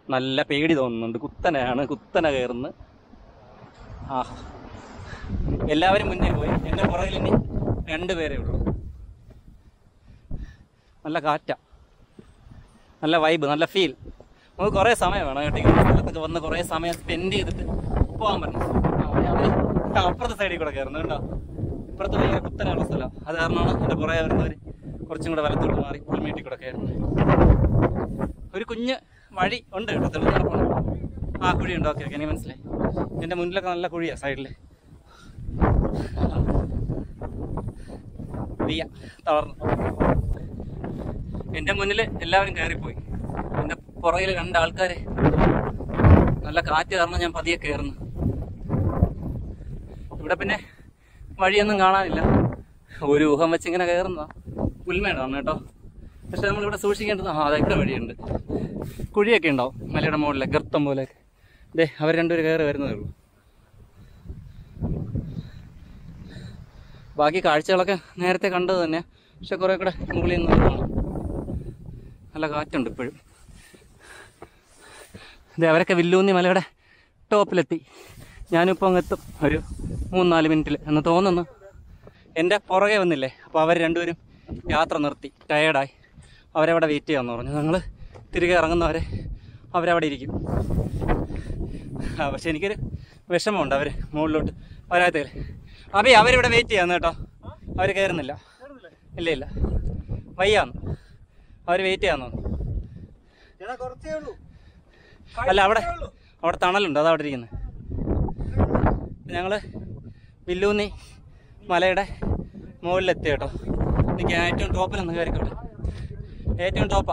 നല്ല പേടി തോന്നുന്നുണ്ട് കുത്തനെയാണ് കുത്തനെ കയറുന്നു ആ എല്ലാവരും മുന്നേ പോയി എൻ്റെ പുറകിൽ ഇനി രണ്ടുപേരേ ഉള്ളൂ നല്ല കാറ്റ നല്ല വൈബ് നല്ല ഫീൽ നമുക്ക് കുറേ സമയം വേണം കേട്ടോ ഇങ്ങനെ സ്ഥലത്തൊക്കെ വന്ന് കുറേ സമയം സ്പെൻഡ് ചെയ്തിട്ട് പോകാൻ പറ്റണം ആ, ഞാൻ ദേ അപ്പുറത്തെ സൈഡിൽ കൂടെ കയറുന്നത് കേട്ടോ ഇപ്പുറത്ത് ഭയങ്കര കുത്തനെയുള്ള സ്ഥലം അത് കാരണമാണ് എൻ്റെ പുറകെ വരുന്നവർ കുറച്ചും കൂടെ വലത്തോട്ട് മാറി പുൽമേട്ടിൽ കൂടെ കയറുന്നത് ഒരു കുഞ്ഞ് വഴി ഉണ്ട് കേട്ടോ തെളിഞ്ഞ് കിടപ്പുണ്ട് ആ കുഴിയുണ്ട് ഓക്കെ ഓക്കെ എനിക്ക് മനസ്സിലായി എൻ്റെ മുന്നിലൊക്കെ നല്ല കുഴിയാണ് സൈഡിൽ വയ്യ തളർന്നു എൻ്റെ മുന്നിൽ എല്ലാവരും കയറിപ്പോയി എൻ്റെ പുറകിൽ രണ്ട് ആൾക്കാരെ നല്ല കാറ്റ് കാരണം ഞാൻ പതിയെ കയറുന്നു ഇവിടെ പിന്നെ വഴിയൊന്നും കാണാനില്ല ഒരു ഊഹം വെച്ച് ഇങ്ങനെ കയറുന്നതാ പുൽമേടാണ് കേട്ടോ പക്ഷെ നമ്മളിവിടെ സൂക്ഷിക്കേണ്ടത് ആ അതെ ഇവിടെ വഴിയുണ്ട് കുഴിയൊക്കെ ഉണ്ടാവും മലയുടെ മുകളിലെ ഗർത്തം പോലെ ദേ അവർ രണ്ടുപേര് കയറി വരുന്നതേ ഉള്ളൂ ബാക്കി കാഴ്ചകളൊക്കെ നേരത്തെ കണ്ടത് തന്നെ പക്ഷെ കുറെ കൂടെ മുകളിൽ നിന്ന് കാണാം നല്ല കാറ്റുണ്ട് ഇപ്പോഴും ഇത് അവരൊക്കെ വില്ലൂന്നി മലയുടെ ടോപ്പിലെത്തി ഞാനിപ്പോൾ അങ്ങ് എത്തും ഒരു മൂന്നാല് മിനിറ്റിൽ എന്ന് തോന്നുന്നു എൻ്റെ പുറകെ വന്നില്ലേ അപ്പോൾ അവർ രണ്ടുപേരും യാത്ര നിർത്തി ടയേർഡായി അവരവിടെ വെയിറ്റ് ചെയ്യാമെന്ന് പറഞ്ഞു ഞങ്ങൾ തിരികെ ഇറങ്ങുന്നവരെ അവരവിടെ ഇരിക്കും ആ പക്ഷെ എനിക്കൊരു വിഷമമുണ്ട് അവർ മുകളിലോട്ട് വരാത്തതിൽ അബി അവരിവിടെ വെയിറ്റ് ചെയ്യാന്ന് കേട്ടോ അവർ കയറുന്നില്ല ഇല്ല ഇല്ല വയ്യാന്ന് അവർ വെയിറ്റ് ചെയ്യാന്ന് തോന്നുന്നു ചേട്ടാ കുറച്ചേ ഉള്ളൂ അല്ല അവിടെ അവിടെ തണലുണ്ട് അതാ അവിടെ ഇരിക്കുന്നത് ഞങ്ങൾ വില്ലൂന്നി മലയുടെ മുകളിലെത്തി കേട്ടോ എനിക്ക് ഏറ്റവും ടോപ്പിലൊന്ന് കയറിക്കോട്ടെ ഏറ്റവും ടോപ്പാ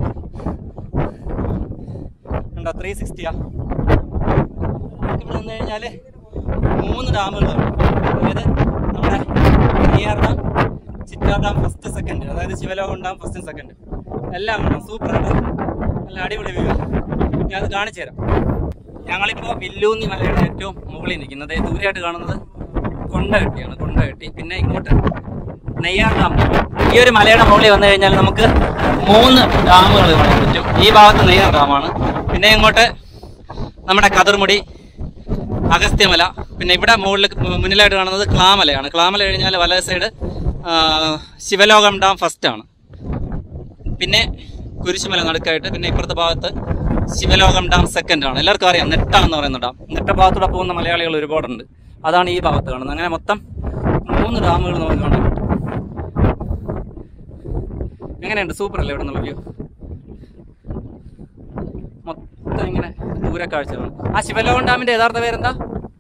ഉണ്ടോ ത്രീ സിക്സ്റ്റിയാ ഇവിടെ വന്നു കഴിഞ്ഞാൽ മൂന്ന് ഡാമുകളാണ് അതായത് നമ്മുടെ Neyyar dam Chittar dam first second അതായത് ശിവലോകം ഡാം ഫസ്റ്റ് സെക്കൻഡ് എല്ലാം കാണാം സൂപ്പർ ആയിട്ട് നല്ല അടിപൊളി വ്യൂ ഞാൻ അത് കാണിച്ചു തരാം ഞങ്ങളിപ്പോൾ വില്ലൂന്നി മലയുടെ ഏറ്റവും മുകളിൽ നിൽക്കുന്നത് ദൂരെയായിട്ട് കാണുന്നത് കൊണ്ടകെട്ടിയാണ് കൊണ്ടകെട്ടി പിന്നെ ഇങ്ങോട്ട് നെയ്യാർ ഡാം ഈ ഒരു മലയുടെ മുകളിൽ വന്നു കഴിഞ്ഞാൽ നമുക്ക് മൂന്ന് ഡാമുകൾ കാണാൻ പറ്റും ഈ ഭാഗത്ത് നെയ്യാർ ഡാമാണ് പിന്നെ ഇങ്ങോട്ട് നമ്മുടെ കതിർമുടി അഗസ്ത്യമല പിന്നെ ഇവിടെ മുകളിൽ മുന്നിലായിട്ട് കാണുന്നത് ക്ലാമലയാണ് ക്ലാമല കഴിഞ്ഞാൽ വലത് സൈഡ് ശിവലോകം ഡാം ഫസ്റ്റ് ആണ് പിന്നെ കുരിശുമല നടുക്കായിട്ട് പിന്നെ ഇപ്പുറത്തെ ഭാഗത്ത് ശിവലോകം ഡാം സെക്കൻഡ് ആണ് എല്ലാവർക്കും അറിയാം നെട്ട എന്ന് പറയുന്ന ഡാം നെട്ട ഭാഗത്തൂടെ പോകുന്ന മലയാളികൾ ഒരുപാടുണ്ട് അതാണ് ഈ ഭാഗത്ത് കാണുന്നത് അങ്ങനെ മൊത്തം മൂന്ന് ഡാമുകൾ നമുക്ക് കാണാൻ പറ്റും എങ്ങനെയുണ്ട് സൂപ്പർ അല്ലേ ഇവിടെ നിന്നുള്ള വ്യൂ മൊത്തം ഇങ്ങനെ ദൂരെ കാഴ്ചകളാണ് ആ ശിവലോകം ഡാമിന്റെ യഥാർത്ഥ പേരെന്താ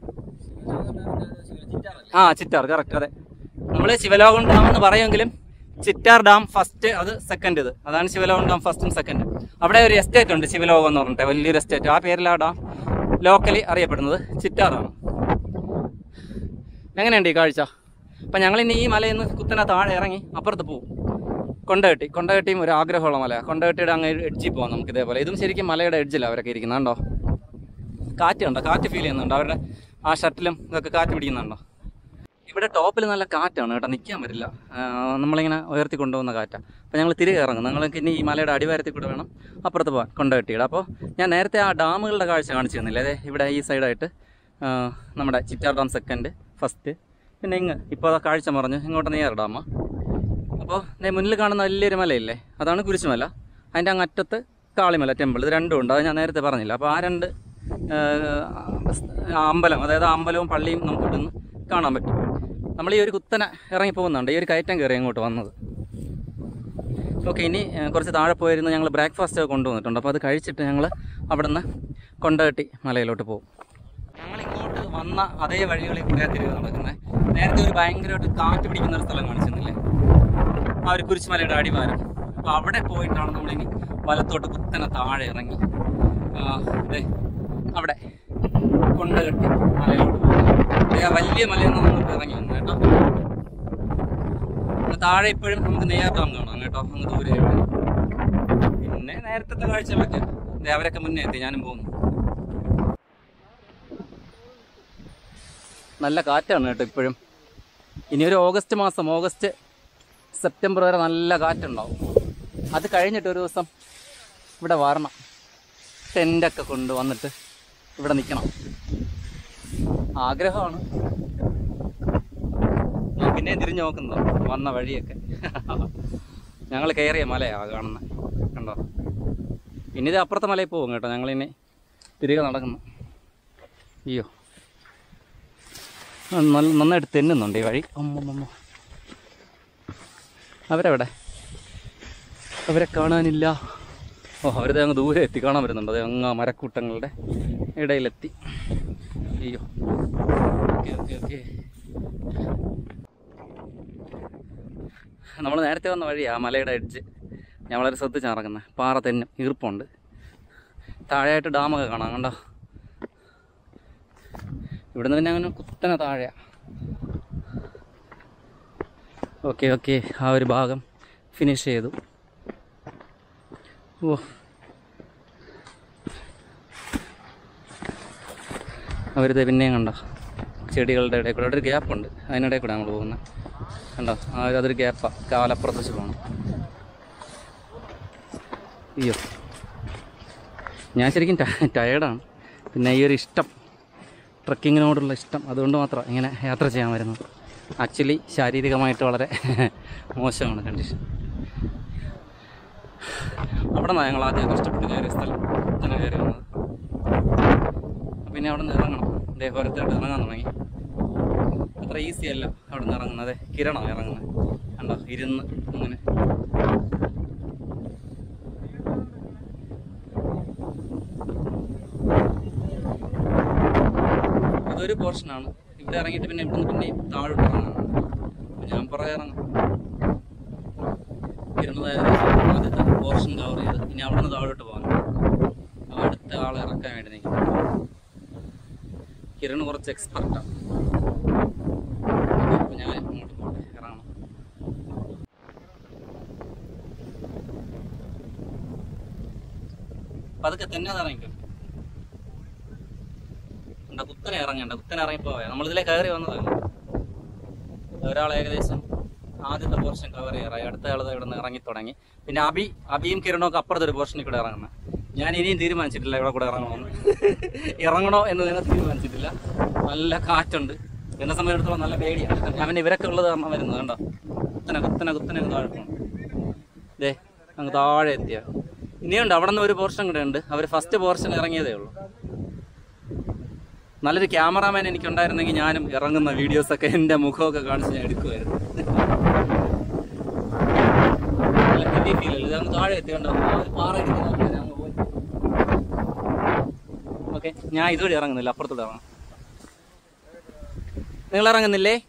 ആ ചിറ്റാർ കറക്റ്റ് അതെ നമ്മൾ ശിവലോകം ഡാം എന്ന് പറയുമെങ്കിലും ചിറ്റാർ ഡാം ഫസ്റ്റ് അത് സെക്കൻഡ് ഇത് അതാണ് ശിവലോകം ഡാം ഫസ്റ്റും സെക്കൻഡ് അവിടെ ഒരു എസ്റ്റേറ്റ് ഉണ്ട് ശിവലോകം എന്ന് പറഞ്ഞിട്ട് വലിയൊരു എസ്റ്റേറ്റ് ആ പേരിൽ ആ ഡാം ലോക്കലി അറിയപ്പെടുന്നത് ചിറ്റാറാണ് എങ്ങനെയുണ്ട് ഈ കാഴ്ച അപ്പം ഞങ്ങൾ ഇനി ഈ മലയിൽ നിന്ന് കുത്തനെ താഴെ ഇറങ്ങി അപ്പുറത്ത് പോകും കൊണ്ടകെട്ടി കൊണ്ടകെട്ടിയും ഒരു ആഗ്രഹമുള്ള മല കൊണ്ടകെട്ടിയുടെ അങ്ങ് എഡ്ജിൽ പോകാം നമുക്ക് ഇതേപോലെ ഇതും ശരിക്കും മലയുടെ എഡ്ജിലാണ് അവരൊക്കെ ഇരിക്കുന്നത് കണ്ടോ കാറ്റ് കണ്ടോ കാറ്റ് ഫീൽ ചെയ്യുന്നുണ്ടോ അവരുടെ ആ ഷർട്ടിലും ഇതൊക്കെ കാറ്റ് പിടിക്കുന്നുണ്ടോ ഇവിടെ ടോപ്പിൽ നല്ല കാറ്റാണ് കേട്ടോ നിൽക്കാൻ പറ്റില്ല ആ, നമ്മളിങ്ങനെ ഉയർത്തി കൊണ്ടുപോകുന്ന കാറ്റാണ് അപ്പോൾ ഞങ്ങൾ തിരികെ ഇറങ്ങും ഞങ്ങൾക്ക് ഇനി ഈ മലയുടെ അടിവാരത്തിൽ കൂടെ വേണം അപ്പുറത്ത് പോകാൻ കൊണ്ടകെട്ടിയുടെ അപ്പോൾ ഞാൻ നേരത്തെ ആ ഡാമുകളുടെ കാഴ്ച കാണിച്ചു തന്നില്ലേ അതെ ഇവിടെ ഈ സൈഡായിട്ട് ആ, നമ്മുടെ ചിറ്റാർ ഡാം സെക്കൻഡ് ഫസ്റ്റ് പിന്നെ ഇങ്ങ് ഇപ്പോൾ ആ കാഴ്ച മറഞ്ഞു ഇങ്ങോട്ട് നെയ്യാർ ഡാമ അപ്പോൾ ദേ മുന്നിൽ കാണുന്ന വലിയൊരു മലയില്ലേ അതാണ് കുരിശുമല അതിൻ്റെ അങ്ങ് അറ്റത്ത് കാളിമല ടെമ്പിൾ ഇത് രണ്ടും ഉണ്ട് അത് ഞാൻ നേരത്തെ പറഞ്ഞില്ല അപ്പോൾ ആ രണ്ട് ആ, ആ അമ്പലം അതായത് ആ അമ്പലവും പള്ളിയും നമുക്ക് ഇവിടുന്ന് കാണാൻ പറ്റും നമ്മൾ ഈ ഒരു കുത്തനെ ഇറങ്ങി പോകുന്നുണ്ട് ഈ ഒരു കയറ്റം കയറി ഇങ്ങോട്ട് വന്നത് ഓക്കെ ഇനി ആ, കുറച്ച് താഴെ പോയിരുന്ന് ഞങ്ങൾ ബ്രേക്ക്ഫാസ്റ്റ് ഒക്കെ കൊണ്ടുവന്നിട്ടുണ്ട് അപ്പോൾ അത് കഴിച്ചിട്ട് ഞങ്ങൾ അവിടുന്ന് കൊണ്ടകെട്ടി മലയിലോട്ട് പോകും ഞങ്ങൾ ഇങ്ങോട്ട് വന്ന അതേ വഴികളിൽ കൂടെ തിരികെ നടക്കുന്നത് നേരത്തെ ഒരു ഭയങ്കരമായിട്ട് കാറ്റ് പിടിക്കുന്ന ഒരു സ്ഥലം കാണിച്ചിരുന്നില്ലേ ആ ഒരു കുരിശുമലയുടെ അടിവാരം അപ്പോൾ അവിടെ പോയിട്ടാണ് നമ്മളിനി വലത്തോട്ട് കുത്തനെ താഴെ ഇറങ്ങി ആ, ദേ, അവിടെ കൊണ്ടകെട്ടി മലയിലോട്ട് പോകുന്നത് ദേ, ആ വലിയ മലയിൽ നിന്ന് നമുക്ക് ഇറങ്ങി വന്നു കേട്ടോ അങ്ങ് താഴെ ഇപ്പോഴും നമുക്ക് നെയ്യാർ ഡാം കാണാം കേട്ടോ അങ്ങ് ദൂരെ ഇവിടെ. പിന്നെ നേരത്തെ കാഴ്ചകളൊക്കെ ദേ, അവരൊക്കെ മുന്നേ എത്തി ഞാനും പോകുന്നു നല്ല കാറ്റാണ് കേട്ടോ ഇപ്പോഴും ഇനി ഒരു ഓഗസ്റ്റ് മാസം ഓഗസ്റ്റ് സെപ്റ്റംബർ വരെ നല്ല കാറ്റുണ്ടാവും അത് കഴിഞ്ഞിട്ട് ഒരു ദിവസം ഇവിടെ വരണം ടെൻ്റൊക്കെ കൊണ്ട് വന്നിട്ട് ഇവിടെ നിൽക്കണം ആഗ്രഹമാണ് ഞാൻ പിന്നെ തിരിഞ്ഞു നോക്കുന്നോ വന്ന വഴിയൊക്കെ ഞങ്ങൾ കയറിയ മലയാ കാണുന്നത് കണ്ടോ ഇനി ഇത് അപ്പുറത്തെ മലയിൽ പോകും കേട്ടോ ഞങ്ങളിനി തിരികെ നടക്കുന്നു അയ്യോ ആ, നല്ല നന്നായിട്ട് തെന്നുന്നുണ്ട് ഈ വഴി അമ്മമ്മ അവരെവിടെ അവരെ കാണാനില്ല ഓ അവരത് അങ്ങ് ദൂരെ എത്തി കാണാൻ വരുന്നുണ്ട് അത് അങ്ങ് ആ മരക്കൂട്ടങ്ങളുടെ ഇടയിലെത്തി അയ്യോ ഓക്കെ ഓക്കെ ഓക്കെ നമ്മൾ നേരത്തെ വന്ന വഴിയാ ആ മലയുടെ എഡ്ജ് ഞാൻ വളരെ ശ്രദ്ധിച്ച് നടക്കുന്നത് പാറ തെന്നും ഈർപ്പുണ്ട് താഴെയായിട്ട് ഡാമൊക്കെ കാണാം കണ്ടോ ഇവിടുന്ന് പിന്നെ അങ്ങനെ കുത്തനെ താഴെയാ ഓക്കെ ഓക്കെ ആ ഒരു ഭാഗം ഫിനിഷ് ചെയ്തു ഓ അവരിത് പിന്നെയും കണ്ടോ ചെടികളുടെ ഇടയിൽ കൂടെ അവിടെ ഒരു ഗ്യാപ്പുണ്ട് അതിനിടയിൽ കൂടെ നമ്മൾ പോകുന്നത് കണ്ടോ ആ ഒരു അതൊരു ഗ്യാപ്പാണ് കാലപ്പുറത്ത് വെച്ച് പോകണം അയ്യോ ഞാൻ ശരിക്കും ട- ടയേർഡാണ് പിന്നെ ഈ ഒരു ഇഷ്ടം ട്രക്കിങ്ങിനോടുള്ള ഇഷ്ടം അതുകൊണ്ട് മാത്രം ഇങ്ങനെ യാത്ര ചെയ്യാൻ വരുന്നത് ആക്ച്വലി ശാരീരികമായിട്ട് വളരെ മോശമാണ് കണ്ടീഷൻ അവിടെ നിന്നാണ് ഞങ്ങൾ ആദ്യം കഷ്ടപ്പെട്ട് കയറിയ സ്ഥലം തന്നെ കയറി വന്നത് പിന്നെ അവിടെ നിന്ന് ഇറങ്ങണം ദേഹോരത്തായിട്ട് ഇറങ്ങാൻ തുടങ്ങി അത്ര ഈസി അല്ല അവിടെ നിന്ന് ഇറങ്ങുന്നത് കിരണോ ഇറങ്ങുന്നത് കണ്ടോ ഇരുന്ന് അങ്ങനെ ഇതൊരു പോർഷനാണ് ഇവിടെ ഇറങ്ങിയിട്ട് പിന്നെ ഇവിടുന്ന് പിന്നെ താഴോട്ട് ഇറങ്ങണം അപ്പൊ ഞാൻ പുറകെ ഇറങ്ങും ഇരുന്നത് ആദ്യത്തെ പോർഷൻ കവർ ചെയ്ത് ഇനി അവിടെ നിന്ന് താഴോട്ട് പോകാൻ അടുത്ത ആളെ ഇറക്കാൻ വേണ്ടി നിൽക്കും കിരണ് കുറച്ച് എക്സ്പെർട്ടാണ് അപ്പൊ ഞാൻ അങ്ങോട്ട് പോട്ടെ ഇറങ്ങണം പതുക്കെ തന്നെ അത് ഇറങ്ങിക്കും എന്താ കുത്തനെ ഇറങ്ങണ്ട കുത്തനെ ഇറങ്ങിപ്പോവാ നമ്മളിതിലെ കയറി വന്നതല്ല ഒരാൾ ഏകദേശം ആദ്യത്തെ പോർഷൻ കവർ ചെയ്യാറായി അടുത്ത ആൾ ഇവിടെ നിന്ന് ഇറങ്ങി തുടങ്ങി പിന്നെ അബി അബിയും കിരണമൊക്കെ അപ്പുറത്തെ ഒരു പോർഷനിൽ കൂടെ ഇറങ്ങുന്നത് ഞാൻ ഇനിയും തീരുമാനിച്ചിട്ടില്ല ഇവിടെ കൂടെ ഇറങ്ങണമെന്ന് ഇറങ്ങണോ എന്ന് തന്നെ തീരുമാനിച്ചിട്ടില്ല നല്ല കാറ്റുണ്ട് എന്നെ സംബന്ധിച്ചിടത്തോളം നല്ല പേടിയാണ് ഞാൻ പിന്നെ ഇവരൊക്കെ ഉള്ളത് കാരണം വരുന്നത് കണ്ടോ കുത്തനെ കുത്തനെ കുത്തനെ അങ്ങ് താഴെ പോകണം ദേ അങ്ങ് താഴെ എത്തിയ ഇനിയുണ്ട് അവിടെ നിന്ന് ഒരു പോർഷൻ കൂടെ ഉണ്ട് അവർ ഫസ്റ്റ് പോർഷൻ ഇറങ്ങിയതേ ഉള്ളൂ നല്ലൊരു ക്യാമറാമാൻ എനിക്കുണ്ടായിരുന്നെങ്കിൽ ഞാനും ഇറങ്ങുന്ന വീഡിയോസൊക്കെ എൻ്റെ മുഖമൊക്കെ കാണിച്ച് ഞാൻ എടുക്കുമായിരുന്നു നല്ല ഹെവി ഫീൽ അല്ലേ ഇതങ്ങ് താഴെ എത്തി കണ്ടോ ആ ഒരു പാറ ഇരിക്കുന്ന പോലെ ഞാൻ അങ്ങ് പോയി ഓക്കെ ഞാൻ ഇതുവഴി ഇറങ്ങുന്നില്ല അപ്പുറത്തൂടെ ഇറങ്ങാം നിങ്ങൾ ഇറങ്ങുന്നില്ലേ